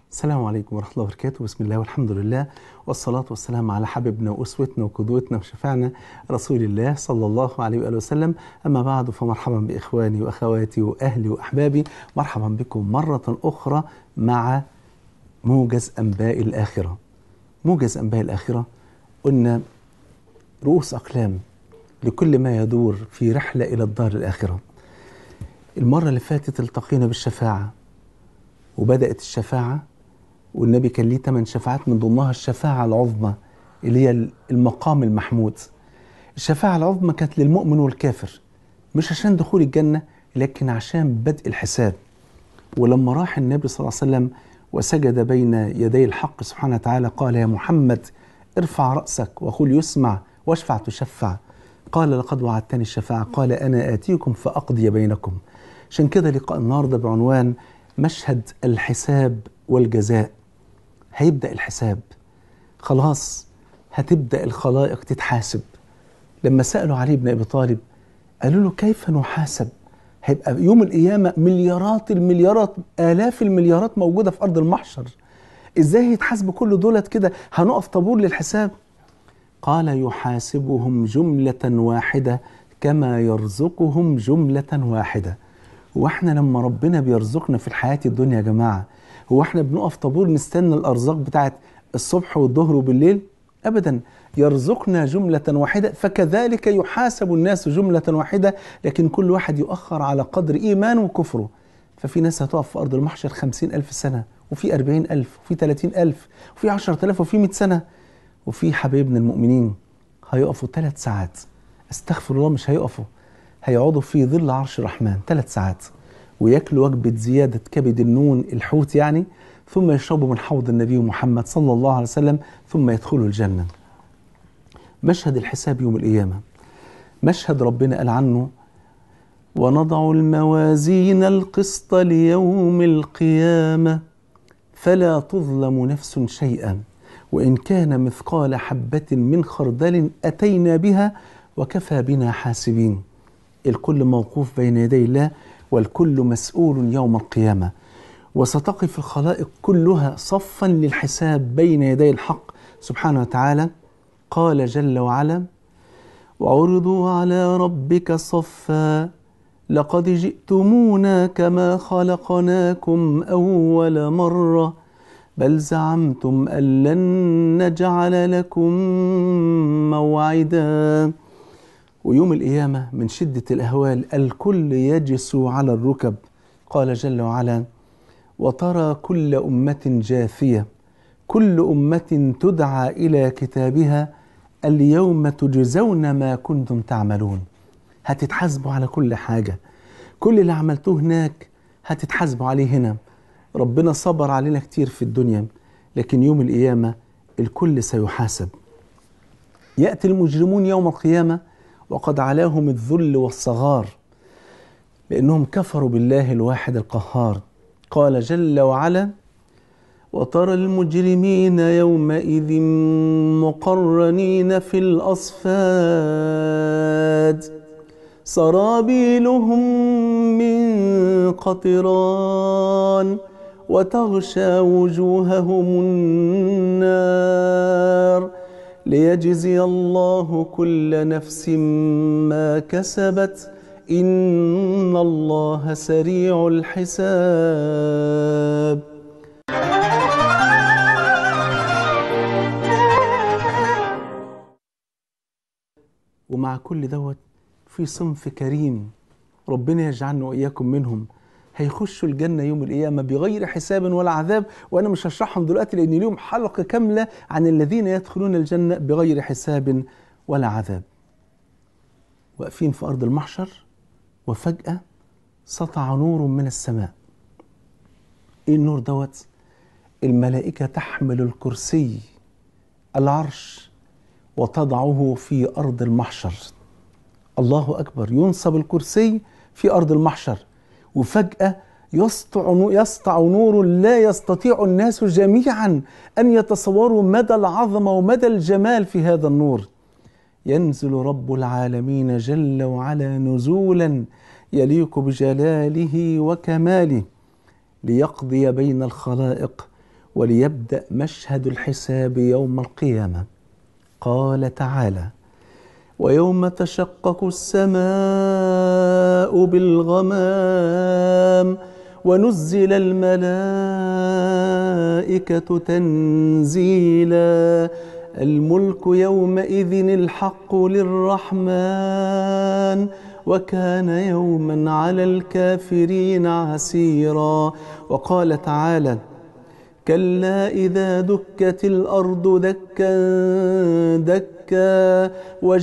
السلام عليكم ورحمة الله وبركاته بسم الله والحمد لله والصلاة والسلام على حبيبنا وأسوتنا وقدوتنا وشفعنا رسول الله صلى الله عليه وآله وسلم أما بعد فمرحبا بإخواني وأخواتي وأهلي وأحبابي مرحبا بكم مرة أخرى مع موجز أنباء الآخرة موجز أنباء الآخرة قلنا رؤوس أقلام لكل ما يدور في رحلة إلى الدار الآخرة المرة اللي فاتت التقينا بالشفاعة وبدأت الشفاعة والنبي كان ليه ثمان شفاعات من ضمنها الشفاعة العظمى اللي هي المقام المحمود الشفاعة العظمى كانت للمؤمن والكافر مش عشان دخول الجنة لكن عشان بدء الحساب ولما راح النبي صلى الله عليه وسلم وسجد بين يدي الحق سبحانه وتعالى قال يا محمد ارفع رأسك وقل يسمع واشفع تشفع قال لقد وعدتني الشفاعة قال أنا آتيكم فأقضي بينكم عشان كده لقاء النهارده بعنوان مشهد الحساب والجزاء هيبدأ الحساب خلاص هتبدأ الخلائق تتحاسب لما سألوا علي بن أبي طالب قالوا له كيف نحاسب هيبقى يوم القيامة مليارات المليارات آلاف المليارات موجودة في أرض المحشر إزاي يتحاسبوا كل دولت كده هنقف طابور للحساب قال يحاسبهم جملة واحدة كما يرزقهم جملة واحدة واحنا لما ربنا بيرزقنا في الحياة الدنيا يا جماعة هو احنا بنقف طابور نستنى الأرزاق بتاعت الصبح والظهر وبالليل أبدا يرزقنا جملة واحدة فكذلك يحاسب الناس جملة واحدة لكن كل واحد يؤخر على قدر إيمانه وكفره ففي ناس هتقف في أرض المحشر خمسين ألف سنة وفي أربعين ألف وفي ثلاثين ألف وفي عشرة ألاف وفي مئة سنة وفي حبايبنا المؤمنين هيقفوا ثلاث ساعات استغفر الله مش هيقفوا هيقعدوا في ظل عرش الرحمن ثلاث ساعات وياكلوا وجبة زيادة كبد النون الحوت يعني ثم يشربوا من حوض النبي محمد صلى الله عليه وسلم ثم يدخلوا الجنة مشهد الحساب يوم القيامة مشهد ربنا قال عنه ونضع الموازين القسط ليوم القيامة فلا تظلم نفس شيئا وإن كان مثقال حبة من خردل أتينا بها وكفى بنا حاسبين الكل موقوف بين يدي الله والكل مسؤول يوم القيامة وستقف الخلائق كلها صفا للحساب بين يدي الحق سبحانه وتعالى قال جل وعلا وعرضوا على ربك صفا لقد جئتمونا كما خلقناكم أول مرة بل زعمتم أن لن نجعل لكم موعدا ويوم القيامة من شدة الأهوال الكل يجسو على الركب قال جل وعلا وترى كل أمة جاثية كل أمة تدعى إلى كتابها اليوم تجزون ما كنتم تعملون هتتحاسبوا على كل حاجة كل اللي عملتوه هناك هتتحاسبوا عليه هنا ربنا صبر علينا كتير في الدنيا لكن يوم القيامة الكل سيحاسب يأتي المجرمون يوم القيامة وقد علاهم الذل والصغار لأنهم كفروا بالله الواحد القهار قال جل وعلا وترى المجرمين يومئذ مقرنين في الأصفاد سرابيلهم من قطران وتغشى وجوههم النار ليجزي الله كل نفس ما كسبت إن الله سريع الحساب ومع كل دوت في صنف كريم ربنا يجعلنا وإياكم منهم هيخشوا الجنة يوم القيامة بغير حساب ولا عذاب وأنا مش هشرحهم دلوقتي لأن اليوم حلقة كاملة عن الذين يدخلون الجنة بغير حساب ولا عذاب واقفين في أرض المحشر وفجأة سطع نور من السماء إيه النور دوت الملائكة تحمل الكرسي العرش وتضعه في أرض المحشر الله أكبر ينصب الكرسي في أرض المحشر وفجأة يسطع يسطع نور لا يستطيع الناس جميعا أن يتصوروا مدى العظمة ومدى الجمال في هذا النور ينزل رب العالمين جل وعلا نزولا يليق بجلاله وكماله ليقضي بين الخلائق وليبدأ مشهد الحساب يوم القيامة قال تعالى ويوم تشقق السماء بالغمام ونزل الملائكة تنزيلا الملك يومئذ الحق للرحمن وكان يوما على الكافرين عسيرا وقال تعالى كلا إذا دكت الأرض دكا دكا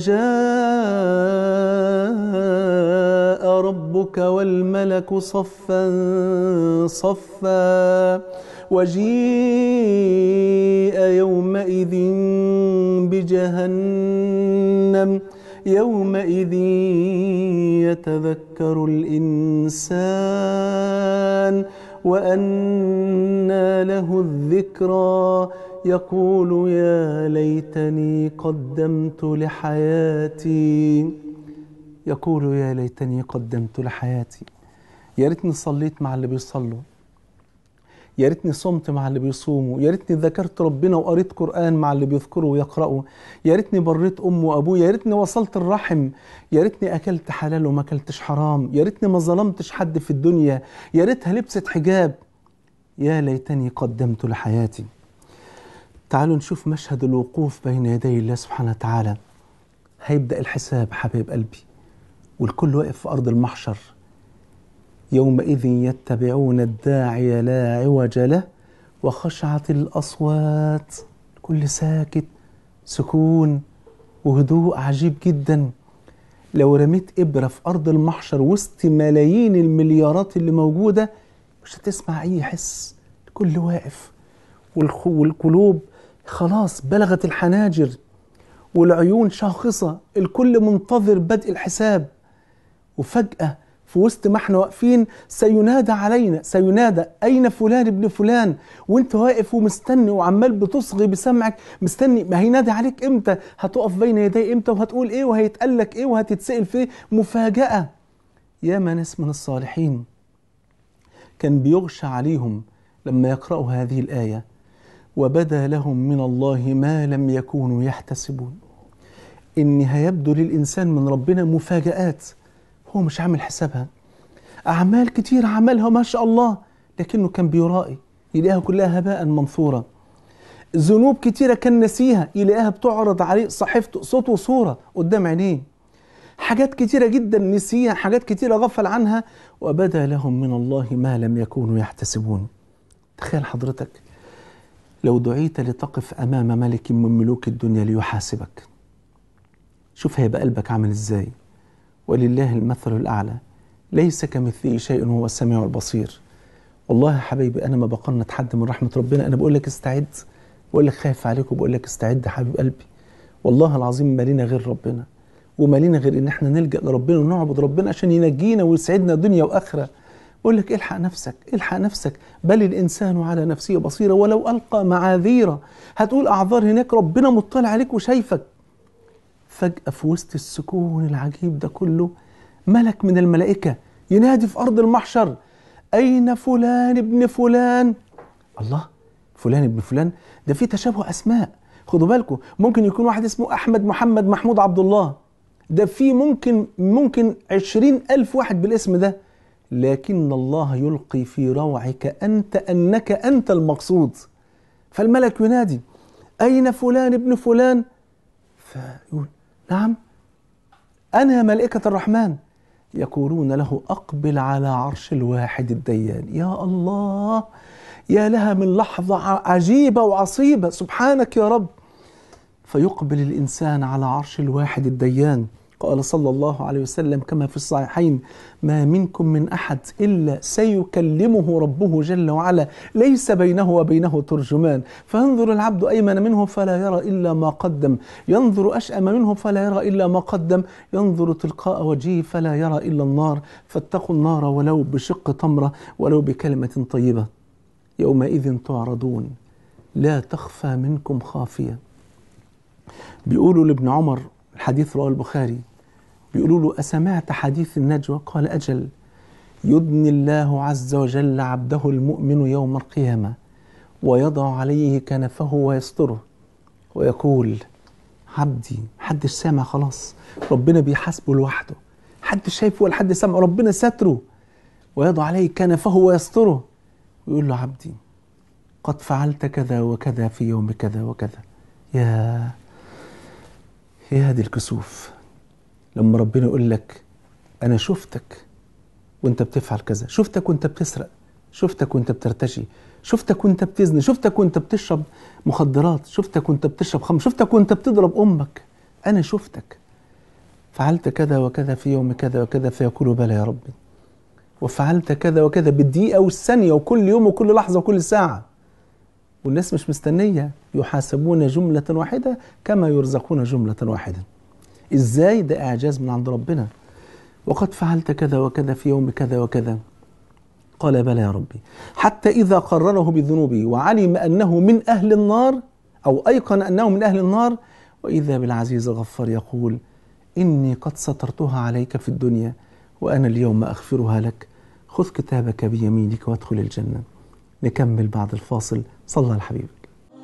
وجاء ربك والملك صفا صفا وجيء يومئذ بجهنم يومئذ يتذكر الإنسان وأنى له الذكرى يقول يا ليتني قدمت لحياتي يقول يا ليتني قدمت لحياتي يا ريتني صليت مع اللي بيصلوا يا ريتني صمت مع اللي بيصوموا يا ريتني ذكرت ربنا وقريت قرآن مع اللي بيذكروا ويقرأوا يا ريتني بريت أم وأبوي يا ريتني وصلت الرحم يا ريتني أكلت حلال وما أكلتش حرام يا ريتني ما ظلمتش حد في الدنيا يا ريتها لبست حجاب يا ليتني قدمت لحياتي تعالوا نشوف مشهد الوقوف بين يدي الله سبحانه وتعالى هيبدأ الحساب حبيب قلبي والكل واقف في أرض المحشر يومئذ يتبعون الداعي لا عوج له وخشعت الأصوات كل ساكت سكون وهدوء عجيب جدا لو رميت إبرة في أرض المحشر وسط ملايين المليارات اللي موجودة مش هتسمع أي حس الكل واقف والخ- والقلوب خلاص بلغت الحناجر والعيون شاخصة الكل منتظر بدء الحساب وفجأة في وسط ما احنا واقفين سينادى علينا سينادى أين فلان ابن فلان وانت واقف ومستني وعمال بتصغي بسمعك مستني ما هينادي عليك امتى هتقف بين يدي امتى وهتقول ايه وهيتقال لك ايه وهتتسأل في إيه؟ مفاجأة يا ما ناس من الصالحين كان بيغشى عليهم لما يقرأوا هذه الآية وبدا لهم من الله ما لم يكونوا يحتسبون إن هيبدو للإنسان من ربنا مفاجآت هو مش عامل حسابها أعمال كتير عملها ما شاء الله لكنه كان بيرائي يلاقيها كلها هباء منثورا ذنوب كتيرة كان نسيها يلاقيها بتعرض عليه صحيفته صوت وصورة قدام عينيه حاجات كتيرة جدا نسيها حاجات كتيرة غفل عنها وبدا لهم من الله ما لم يكونوا يحتسبون تخيل حضرتك لو دعيت لتقف أمام ملك من ملوك الدنيا ليحاسبك شوف هيبقى قلبك عامل ازاي ولله المثل الأعلى ليس كمثله شيء هو السميع البصير والله يا حبيبي أنا ما بقنط حد من رحمة ربنا أنا بقول لك استعد بقول لك خايف عليك وبقول لك استعد يا حبيب قلبي والله العظيم ما لينا غير ربنا وما لينا غير ان احنا نلجا لربنا ونعبد ربنا عشان ينجينا ويسعدنا دنيا واخره بقول لك الحق نفسك الحق نفسك بل الانسان على نفسه بصيره ولو القى معاذيره هتقول اعذار هناك ربنا مطلع عليك وشايفك فجاه في وسط السكون العجيب ده كله ملك من الملائكه ينادي في ارض المحشر اين فلان ابن فلان الله فلان ابن فلان ده في تشابه اسماء خدوا بالكم ممكن يكون واحد اسمه احمد محمد محمود عبد الله ده في ممكن ممكن عشرين ألف واحد بالاسم ده لكن الله يلقي في روعك أنت أنك أنت المقصود فالملك ينادي أين فلان ابن فلان فيقول نعم أنا يا ملائكة الرحمن يقولون له أقبل على عرش الواحد الديان يا الله يا لها من لحظة عجيبة وعصيبة سبحانك يا رب فيقبل الإنسان على عرش الواحد الديان قال صلى الله عليه وسلم كما في الصحيحين ما منكم من أحد إلا سيكلمه ربه جل وعلا ليس بينه وبينه ترجمان فينظر العبد أيمن منه فلا يرى إلا ما قدم ينظر أشأم منه فلا يرى إلا ما قدم ينظر تلقاء وجهه فلا يرى إلا النار فاتقوا النار ولو بشق تمرة ولو بكلمة طيبة يومئذ تعرضون لا تخفى منكم خافيه بيقولوا لابن عمر الحديث رواه البخاري بيقولوا له أسمعت حديث النجوى قال أجل يدني الله عز وجل عبده المؤمن يوم القيامة ويضع عليه كنفه ويستره ويقول عبدي محدش سامع خلاص ربنا بيحاسبه لوحده حد شايفه ولا حد سامع ربنا ستره ويضع عليه كنفه ويستره ويقول له عبدي قد فعلت كذا وكذا في يوم كذا وكذا يا يا دي الكسوف لما ربنا يقول لك انا شفتك وانت بتفعل كذا شفتك وانت بتسرق شفتك وانت بترتشي شفتك وانت بتزني شفتك وانت بتشرب مخدرات شفتك وانت بتشرب خمر شفتك وانت بتضرب امك انا شفتك فعلت كذا وكذا في يوم كذا وكذا فيقول بلى يا ربي وفعلت كذا وكذا بالدقيقة والثانية وكل يوم وكل لحظة وكل ساعة والناس مش مستنية يحاسبون جملة واحدة كما يرزقون جملة واحدة ازاي ده اعجاز من عند ربنا وقد فعلت كذا وكذا في يوم كذا وكذا قال بلى يا ربي حتى إذا قرره بذنوبه وعلم أنه من أهل النار أو أيقن أنه من أهل النار وإذا بالعزيز الغفار يقول إني قد سترتها عليك في الدنيا وأنا اليوم أغفرها لك خذ كتابك بيمينك وادخل الجنة نكمل بعد الفاصل صلى على حبيبك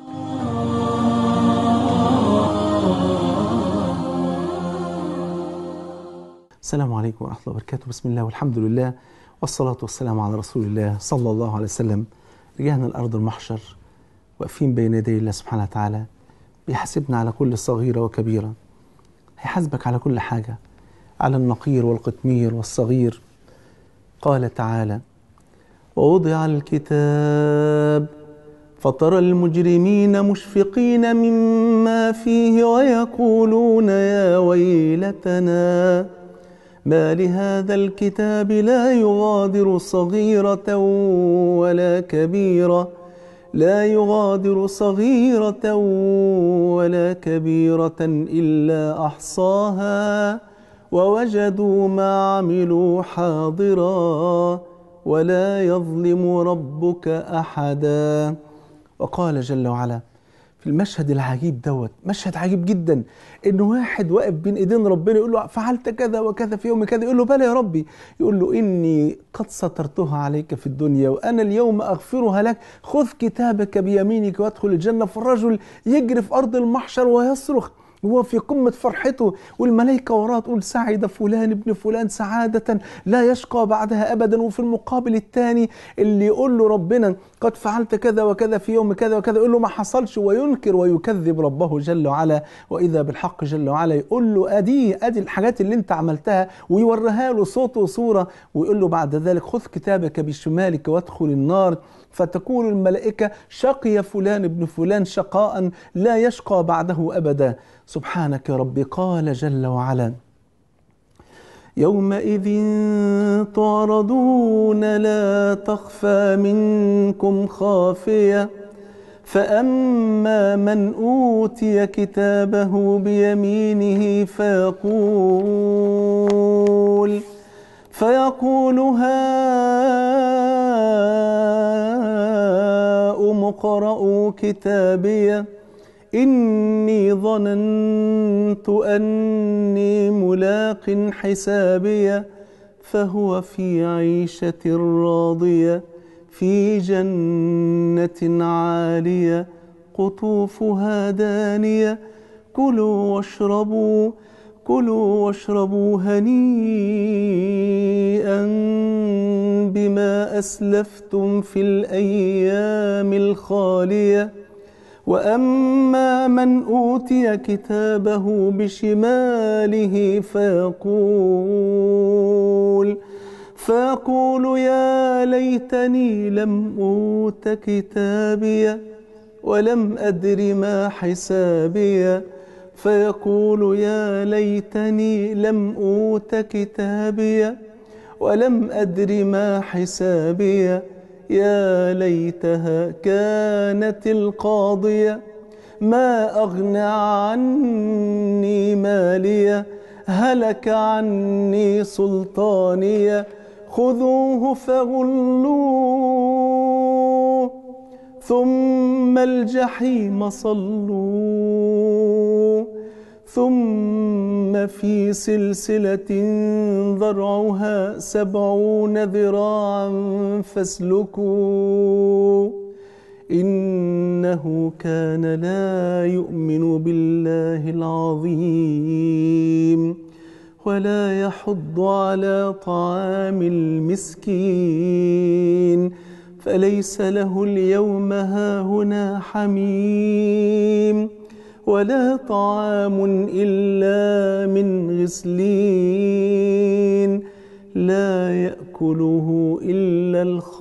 السلام عليكم ورحمة الله وبركاته بسم الله والحمد لله والصلاة والسلام على رسول الله صلى الله عليه وسلم رجعنا الأرض المحشر واقفين بين يدي الله سبحانه وتعالى بيحاسبنا على كل صغيرة وكبيرة هيحاسبك على كل حاجة على النقير والقطمير والصغير قال تعالى ووضع الكتاب فترى المجرمين مشفقين مما فيه ويقولون يا ويلتنا ما لهذا الكتاب لا يغادر صغيرة ولا كبيرة لا يغادر صغيرة ولا كبيرة إلا أحصاها ووجدوا ما عملوا حاضرا ولا يظلم ربك أحدا وقال جل وعلا في المشهد العجيب دوت مشهد عجيب جدا ان واحد واقف بين ايدين ربنا يقول له فعلت كذا وكذا في يوم كذا يقول له بلى يا ربي يقول له اني قد سترتها عليك في الدنيا وانا اليوم اغفرها لك خذ كتابك بيمينك وادخل الجنه فالرجل يجري في ارض المحشر ويصرخ وهو في قمة فرحته والملائكة وراه تقول سعد فلان ابن فلان سعادة لا يشقى بعدها أبدا وفي المقابل الثاني اللي يقول له ربنا قد فعلت كذا وكذا في يوم كذا وكذا يقول له ما حصلش وينكر ويكذب ربه جل وعلا وإذا بالحق جل وعلا يقول له أدي أدي الحاجات اللي أنت عملتها ويوريها له صوت وصورة ويقول له بعد ذلك خذ كتابك بشمالك وادخل النار فتقول الملائكة شقي فلان ابن فلان شقاء لا يشقى بعده أبدا سبحانك يا ربي قال جل وعلا يومئذ تعرضون لا تخفى منكم خافية فأما من أوتي كتابه بيمينه فيقول فيقول هاؤم اقرءوا كتابيه إني ظننت أني ملاق حسابيه فهو في عيشة راضية في جنة عالية قطوفها دانية كلوا واشربوا كلوا واشربوا هنيئا بما أسلفتم في الأيام الخالية واما من اوتي كتابه بشماله فيقول فيقول يا ليتني لم اوت كتابي ولم ادر ما حسابي فيقول يا ليتني لم اوت كتابي ولم ادر ما حسابي يا ليتها كانت القاضية ما أغنى عني مالية هلك عني سلطانية خذوه فغلوه ثم الجحيم صلوه ثم في سلسلة ذرعها سبعون ذراعا فاسلكوا إنه كان لا يؤمن بالله العظيم ولا يحض على طعام المسكين فليس له اليوم هاهنا حميم ولا طعام إلا من غسلين لا يأكله إلا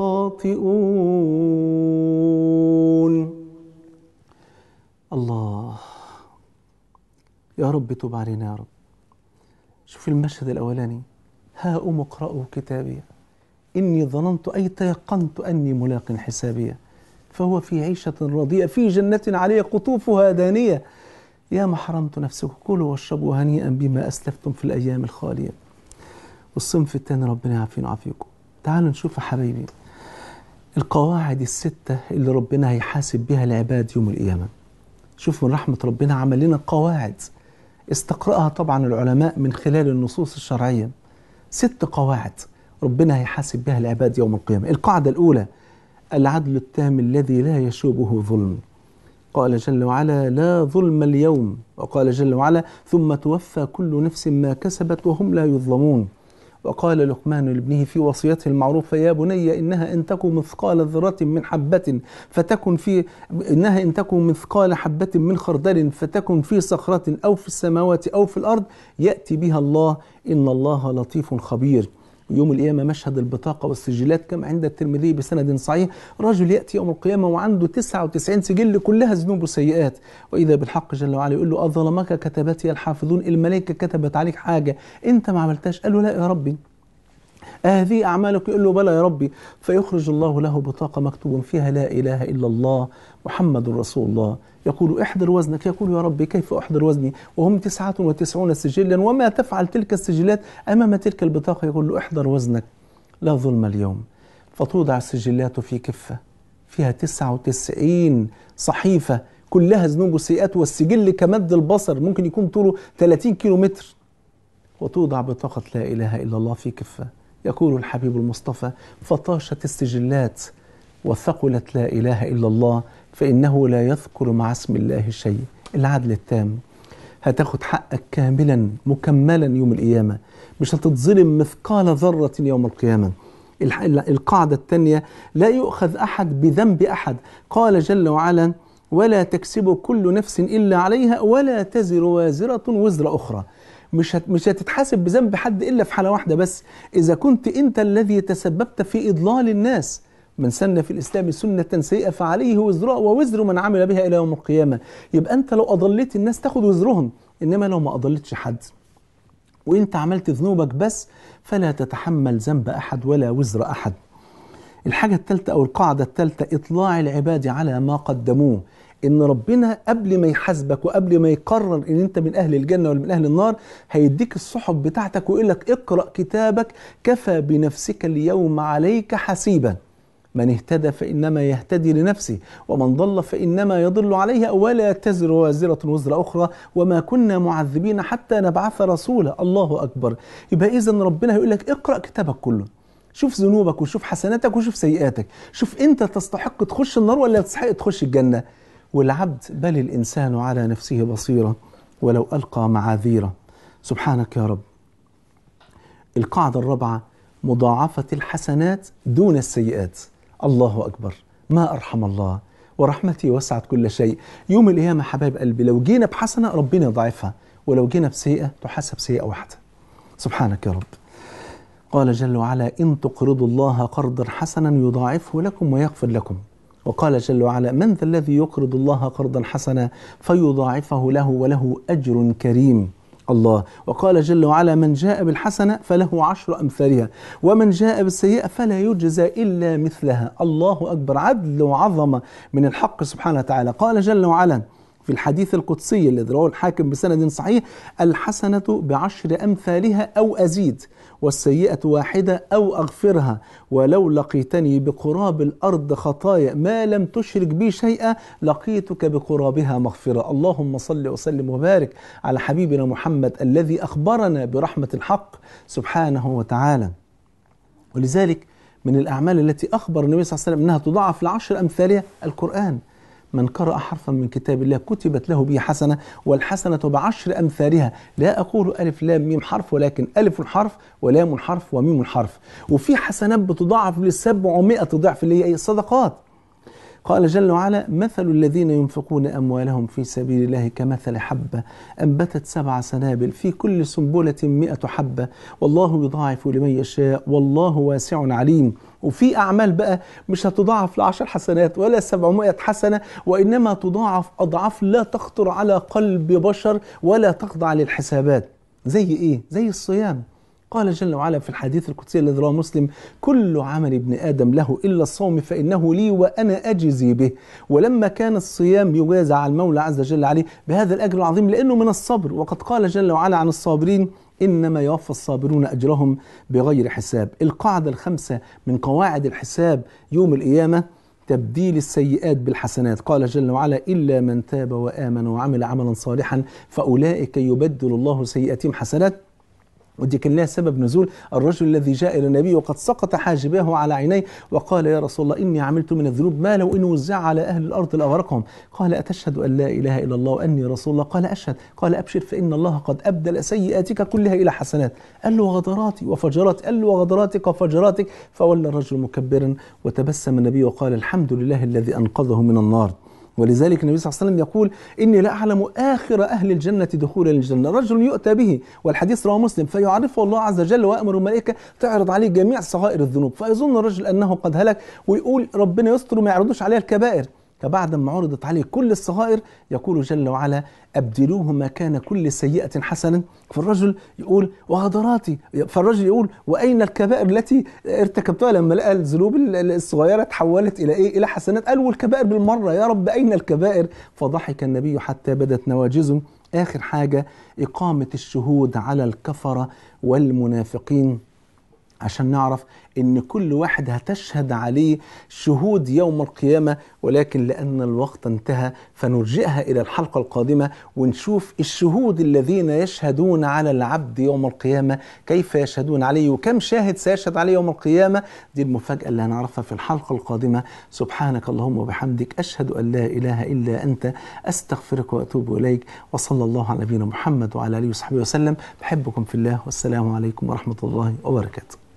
الخاطئون الله يا رب تب علينا يا رب شوف المشهد الأولاني ها أم اقرأوا كتابي إني ظننت أي تيقنت أني ملاق حسابية فهو في عيشة راضية في جنة عليه قطوفها دانية يا ما حرمت نفسكم كلوا واشربوا هنيئا بما أسلفتم في الأيام الخالية والصنف الثاني ربنا يعافينا ويعافيكم تعالوا نشوف يا حبايبي القواعد الستة اللي ربنا هيحاسب بها العباد يوم القيامة شوف من رحمة ربنا عمل لنا قواعد استقرأها طبعا العلماء من خلال النصوص الشرعية ست قواعد ربنا هيحاسب بها العباد يوم القيامة القاعدة الأولى العدل التام الذي لا يشوبه ظلم قال جل وعلا لا ظلم اليوم وقال جل وعلا ثم توفى كل نفس ما كسبت وهم لا يظلمون وقال لقمان لابنه في وصيته المعروفة يا بني إنها إن تكن مثقال ذرة من حبة فتكن في إنها إن تكن مثقال حبة من خردل فتكن في صخرة أو في السماوات أو في الأرض يأتي بها الله إن الله لطيف خبير يوم القيامة مشهد البطاقة والسجلات كما عند الترمذي بسند صحيح رجل يأتي يوم القيامة وعنده 99 سجل كلها ذنوب وسيئات وإذا بالحق جل وعلا يقول له أظلمك كتبتي الحافظون الملائكة كتبت عليك حاجة أنت ما عملتهاش قال له لا يا ربي هذه أعمالك يقول له بلى يا ربي فيخرج الله له بطاقة مكتوب فيها لا إله إلا الله محمد رسول الله يقول احضر وزنك يقول يا ربي كيف أحضر وزني وهم تسعة وتسعون سجلا وما تفعل تلك السجلات أمام تلك البطاقة يقول له احضر وزنك لا ظلم اليوم فتوضع السجلات في كفة فيها تسعة وتسعين صحيفة كلها ذنوب وسيئات والسجل كمد البصر ممكن يكون طوله 30 كيلو متر وتوضع بطاقة لا إله إلا الله في كفة يقول الحبيب المصطفى فطاشت السجلات وثقلت لا إله إلا الله فإنه لا يذكر مع اسم الله شيء العدل التام هتاخد حقك كاملا مكملا يوم القيامة مش هتتظلم مثقال ذرة يوم القيامة القاعدة الثانية لا يؤخذ أحد بذنب أحد قال جل وعلا ولا تكسب كل نفس إلا عليها ولا تزر وازرة وزر أخرى مش مش هتتحاسب بذنب حد الا في حاله واحده بس اذا كنت انت الذي تسببت في اضلال الناس من سن في الاسلام سنه سيئه فعليه وزرها ووزر من عمل بها الى يوم القيامه يبقى انت لو اضليت الناس تاخد وزرهم انما لو ما اضلتش حد وانت عملت ذنوبك بس فلا تتحمل ذنب احد ولا وزر احد الحاجه الثالثه او القاعده الثالثه اطلاع العباد على ما قدموه ان ربنا قبل ما يحاسبك وقبل ما يقرر ان انت من اهل الجنه ولا من اهل النار هيديك الصحف بتاعتك ويقول لك اقرا كتابك كفى بنفسك اليوم عليك حسيبا من اهتدى فانما يهتدي لنفسه ومن ضل فانما يضل عليها ولا تزر وازره وزر اخرى وما كنا معذبين حتى نبعث رسولا الله اكبر يبقى اذا ربنا هيقول لك اقرا كتابك كله شوف ذنوبك وشوف حسناتك وشوف سيئاتك شوف انت تستحق تخش النار ولا تستحق تخش الجنه والعبد بل الإنسان على نفسه بصيرة ولو ألقى معاذيره سبحانك يا رب القاعدة الرابعة مضاعفة الحسنات دون السيئات الله أكبر ما أرحم الله ورحمتي وسعت كل شيء يوم القيامة حبايب قلبي لو جينا بحسنة ربنا يضاعفها ولو جينا بسيئة تحسب سيئة واحدة سبحانك يا رب قال جل وعلا إن تقرضوا الله قرضا حسنا يضاعفه لكم ويغفر لكم وقال جل وعلا من ذا الذي يقرض الله قرضا حسنا فيضاعفه له وله أجر كريم الله وقال جل وعلا من جاء بالحسنة فله عشر أمثالها ومن جاء بالسيئة فلا يجزى إلا مثلها الله أكبر عدل وعظمة من الحق سبحانه وتعالى قال جل وعلا في الحديث القدسي الذي رواه الحاكم بسند صحيح الحسنة بعشر أمثالها أو أزيد والسيئة واحدة أو أغفرها ولو لقيتني بقراب الأرض خطايا ما لم تشرك بي شيئا لقيتك بقرابها مغفرة اللهم صل وسلم وبارك على حبيبنا محمد الذي أخبرنا برحمة الحق سبحانه وتعالى ولذلك من الأعمال التي أخبر النبي صلى الله عليه وسلم أنها تضاعف لعشر أمثالها القرآن من قرأ حرفا من كتاب الله كتبت له به حسنة والحسنة بعشر أمثالها لا أقول ألف لام ميم حرف ولكن ألف حرف ولام حرف وميم حرف وفي حسنات بتضاعف لسبعمائة ضعف اللي هي الصدقات قال جل وعلا مثل الذين ينفقون أموالهم في سبيل الله كمثل حبة أنبتت سبع سنابل في كل سنبلة مئة حبة والله يضاعف لمن يشاء والله واسع عليم وفي أعمال بقى مش هتضاعف لعشر حسنات ولا سبعمائة حسنة وإنما تضاعف أضعاف لا تخطر على قلب بشر ولا تخضع للحسابات زي إيه؟ زي الصيام قال جل وعلا في الحديث القدسي الذي رواه مسلم كل عمل ابن ادم له الا الصوم فانه لي وانا اجزي به ولما كان الصيام يجازى على المولى عز وجل عليه بهذا الاجر العظيم لانه من الصبر وقد قال جل وعلا عن الصابرين انما يوفى الصابرون اجرهم بغير حساب القاعده الخمسه من قواعد الحساب يوم القيامه تبديل السيئات بالحسنات قال جل وعلا إلا من تاب وآمن وعمل عملا صالحا فأولئك يبدل الله سيئاتهم حسنات ودي كان لها سبب نزول الرجل الذي جاء الى النبي وقد سقط حاجباه على عينيه وقال يا رسول الله اني عملت من الذنوب ما لو ان وزع على اهل الارض لاغرقهم قال اتشهد ان لا اله الا الله واني رسول الله قال اشهد قال ابشر فان الله قد ابدل سيئاتك كلها الى حسنات قال له وغدراتي وفجراتي قال له وغدراتك وفجراتك فولى الرجل مكبرا وتبسم النبي وقال الحمد لله الذي انقذه من النار ولذلك النبي صلى الله عليه وسلم يقول إني لا أعلم آخر أهل الجنة دخولا للجنة رجل يؤتى به والحديث رواه مسلم فيعرفه الله عز وجل ويأمر الملائكة تعرض عليه جميع صغائر الذنوب فيظن الرجل أنه قد هلك ويقول ربنا يستر وما يعرضوش عليه الكبائر فبعد ما عرضت عليه كل الصغائر يقول جل وعلا أبدلوه مكان كل سيئة حسنا فالرجل يقول وغدراتي فالرجل يقول وأين الكبائر التي ارتكبتها لما لقى الذنوب الصغيرة تحولت إلى إيه إلى حسنات قال والكبائر بالمرة يا رب أين الكبائر فضحك النبي حتى بدت نواجزه آخر حاجة إقامة الشهود على الكفرة والمنافقين عشان نعرف ان كل واحد هتشهد عليه شهود يوم القيامه ولكن لان الوقت انتهى فنرجئها الى الحلقه القادمه ونشوف الشهود الذين يشهدون على العبد يوم القيامه كيف يشهدون عليه وكم شاهد سيشهد عليه يوم القيامه دي المفاجاه اللي هنعرفها في الحلقه القادمه سبحانك اللهم وبحمدك اشهد ان لا اله الا انت استغفرك واتوب اليك وصلى الله على نبينا محمد وعلى اله وصحبه وسلم بحبكم في الله والسلام عليكم ورحمه الله وبركاته